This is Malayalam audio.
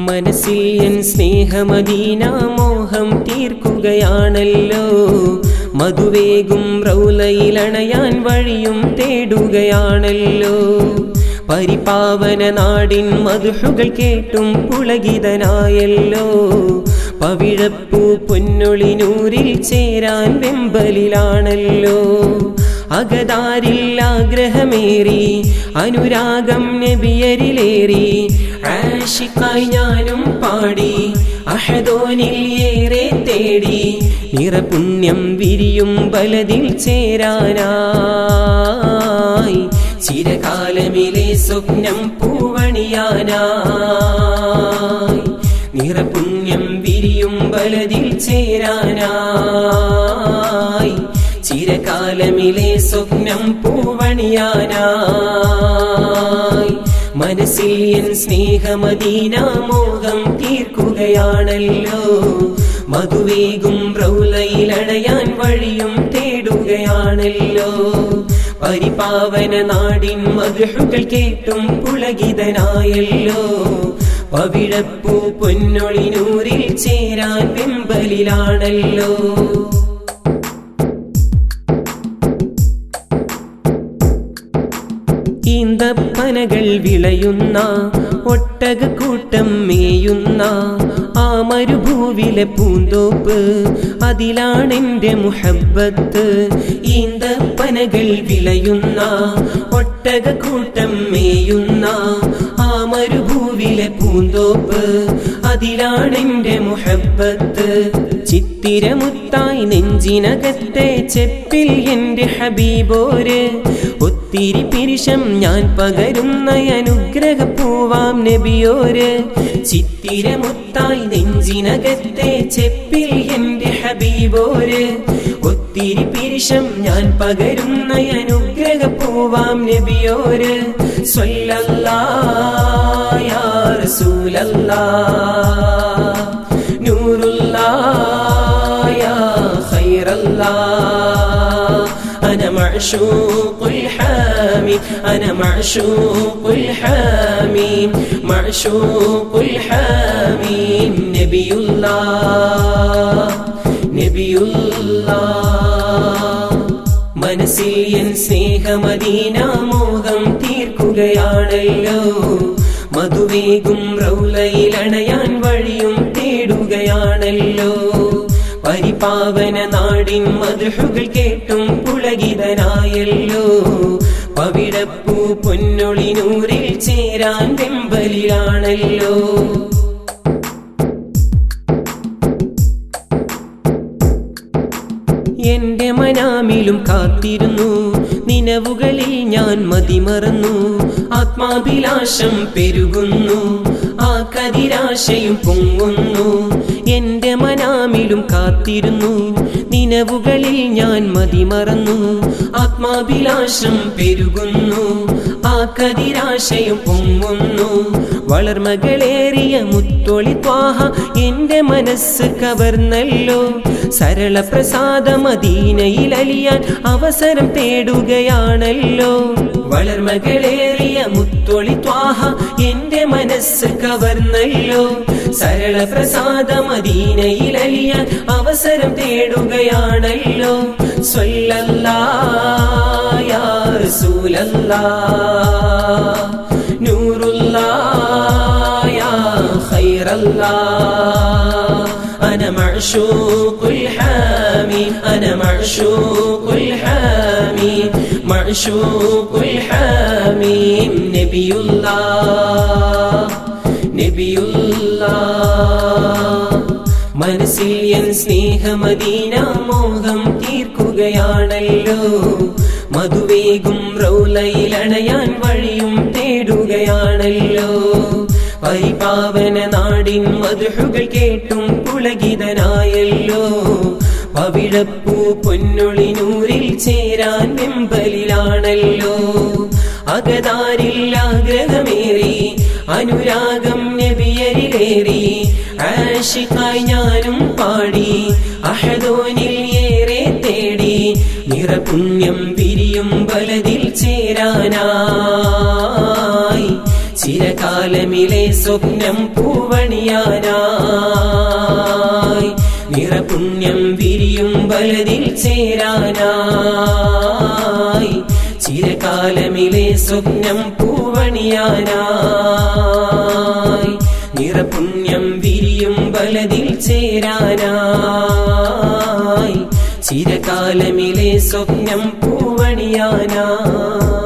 മനസ്സിൽ എൻ സ്നേഹമദീന മോഹം തീർക്കുകയാണല്ലോ മധുവേഗും റൗലയിലണയാൻ വഴിയും തേടുകയാണല്ലോ പരിപാവന നാടിൻ മധുഹുകൾ കേട്ടും പുളകിതനായല്ലോ പവിഴപ്പൂ പൊന്നൊളിനൂരിൽ ചേരാൻ വെമ്പലിലാണല്ലോ അകതാരിൽ ആഗ്രഹമേറി അനുരാഗം നബിയരിലേറി ആഷിക്കായി ഞാനും പാടി അഹദോനിൽ ഏറെ തേടി നിറപുണ്യം വിരിയും ബലതിൽ ചേരാനായി ചിരകാലമിലെ സ്വപ്നം പൂവണിയാനായി നിറപുണ്യം വിരിയും ബലതിൽ ചേരാനായി ചിരകാലമിലെ സ്വപ്നം പൂവണിയാനായി മനസ്സിൽ എൻ സ്നേഹമദീന മോഹം തീർക്കുകയാണല്ലോ മധുവേഗും റൗലയിലണയാൻ വഴിയും തേടുകയാണല്ലോ പരിപാവന നാടിൻ മധുഹുകൾ കേട്ടും പുളകിതനായല്ലോ പവിഴപ്പൂ പൊന്നൊളിനൂരിൽ ചേരാൻ വെമ്പലിലാണല്ലോ ഈന്തപ്പനകൾ വിളയുന്ന ഒട്ടകക്കൂട്ടം മേയുന്ന ആ മരുഭൂവിലെ പൂന്തോപ്പ് അതിലാണെന്റെ മുഹബത്ത് ഈന്തപ്പനകൾ വിളയുന്ന ഒട്ടകക്കൂട്ടം മേയുന്ന ആ മരുഭൂവിലെ പൂന്തോപ്പ് അതിലാണെന്റെ മുഹബത്ത് ചിത്തിരമുത്തായി നെഞ്ചിനകത്തെ ചെപ്പിൽ എന്റെ ഹബീബോര് ഒത്തിരി പിരിശം ഞാൻ പകരുന്ന അനുഗ്രഹ പൂവാം നബിയോര് ചിത്തിരമുത്തായി നെഞ്ചിനകത്തെ ചെപ്പിൽ എന്റെ ഹബീബോര് ഒത്തിരി പിരിശം ഞാൻ പകരുന്ന അനുഗ്രഹ പൂവാം നബിയോര് സ്വല്ലല്ലാ യാ റസൂലല്ലാ നൂറുല്ലാ യാ ഖൈറല്ലാ أنا معشوق الحامي أنا معشوق الحاميم معشوق الحاميم نبي الله نبي الله മനസ്സിൽ എൻ സ്നേഹമദീന മോഹം തീർക്കുകയാണല്ലോ മധുവേഗും റൗലയിലണയാൻ വഴിയും തേടുകയാണല്ലോ പരിപാവന നാടിൻ മധുഹുകൾ കേട്ടും പുളകിതനായല്ലോ പവിഴപ്പൂ പൊന്നൊളിനൂരിൽ ചേരാൻ വെമ്പലിലാണല്ലോ എന്റെ മനാമിലും കാത്തിരുന്നു നിലവുകളിൽ ഞാൻ മതിമറന്നു ആത്മാഭിലാഷം പെരുകുന്നു ആ കതിരാശയും പൊങ്ങുന്നു എന്റെ മനാമിലും കാത്തിരുന്നു നിലവുകളിൽ ഞാൻ മതിമറന്നു ആത്മാഭിലാഷം പെരുകുന്നു ആ കതിരാശയും പൊങ്ങുന്നു വളർമകളേറിയ മുത്തൊളി ത്വാഹ എന്റെ മനസ്സ് കവർന്നല്ലോ സരള പ്രസാദ മദീനയിൽ അലിയാൻ അവസരം തേടുകയാണല്ലോ വളർമകളേറിയ മുത്തൊളി ത്വാഹ എന്റെ മനസ്സ് കവർന്നല്ലോ സരള പ്രസാദ മദീനയിൽ അലിയാൻ അവസരം തേടുകയാണല്ലോ സ്വല്ലല്ലാ യാ റസൂലല്ലാ നൂറുല്ലാ യാ ഖൈറല്ലാ أنا معشوق الحامي أنا معشوق الحامي معشوق الحامي نبي الله نبي الله മനസ്സിൽ എൻ സ്നേഹമദീന മോഹം തീർക്കുകയാണല്ലോ മധുവേഗും റൗലയിലണയാൻ വഴിയും തേടുകയാണല്ലോ പരിപാവന നാടിൻ മധുഹുകൾ കേട്ടും പുളകിതനായല്ലോ പവിഴപ്പൂ പൊന്നൊളിനൂരിൽ ചേരാൻ വെമ്പലിലാണല്ലോ അകതാരിൽ ആഗ്രഹമേറി അനുരാഗം നബിയരിലേറി ആഷിക്കായി ഞാനും പാടി അഹദോനിൽ ഏറെ തേടി നിറപുണ്യം വിരിയും ബലതിൽ ചേരാനായി ചിരകാലമിലെ സ്വപ്നം പൂവണിയാനായി നിറപുണ്യം വിരിയും ബലതിൽ ചേരാനായി ചിരകാലമിലെ സ്വപ്നം പൂവണിയാനായി നിറപുണ്യം വിരിയും ബലതിൽ ചേരാനായി ചിരകാലമിലെ സ്വപ്നം പൂവണിയാനായി